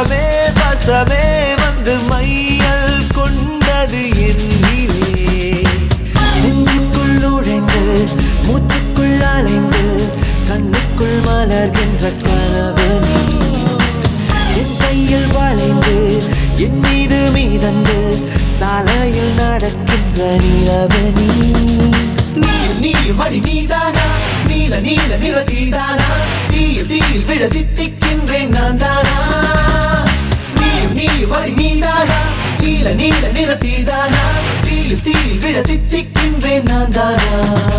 வசமே வசமே வந்து மையல் கொண்டது என்னிலே நெஞ்சுக்குள் நுழைந்து மூச்சுக்குள் அலைந்து கண்ணுக்குள் மலர்கின்ற கனவு நீ என் கையில் வளைந்து என் மீது மீதந்து சாலையில் நடக்கின்ற நிலவு நீ நீயும் நீயும் அடி நீதானா நீல நீல நிற தீதானா தீயில் தீயில் விழ தித்திக்கின்றேன் நான் தானா நீயும் நீயும் அடி நீதானா நீல நீல நிற தீதானா தீயில் தீயில் விழ தித்திக்கின்றேன் நான் தானா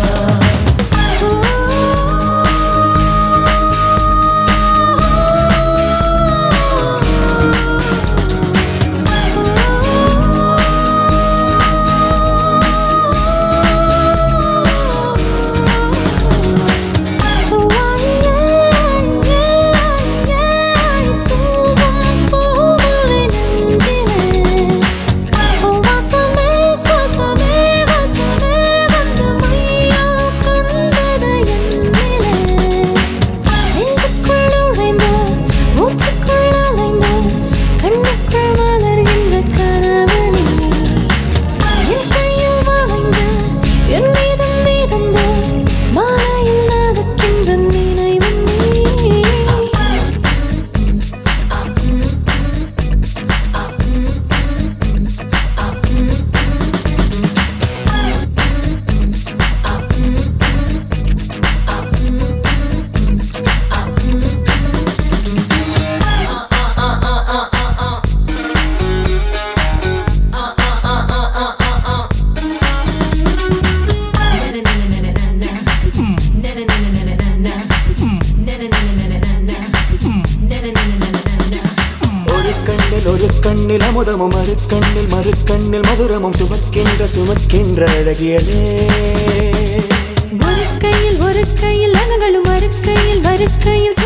என் மீதம் மீதந்த மாலையில் நடக்கின்ற நினைவு நீ ஒரு கண்ணில் ஒரு கண்ணில் அமுதமும் மறு கண்ணில் மறு கண்ணில் மதுரமும் சுமக்கின்ற சுமக்கின்ற அழகியலே ஒரு கையில் ஒரு கையில் அகங்களும் மறு கையில் மறு கையில்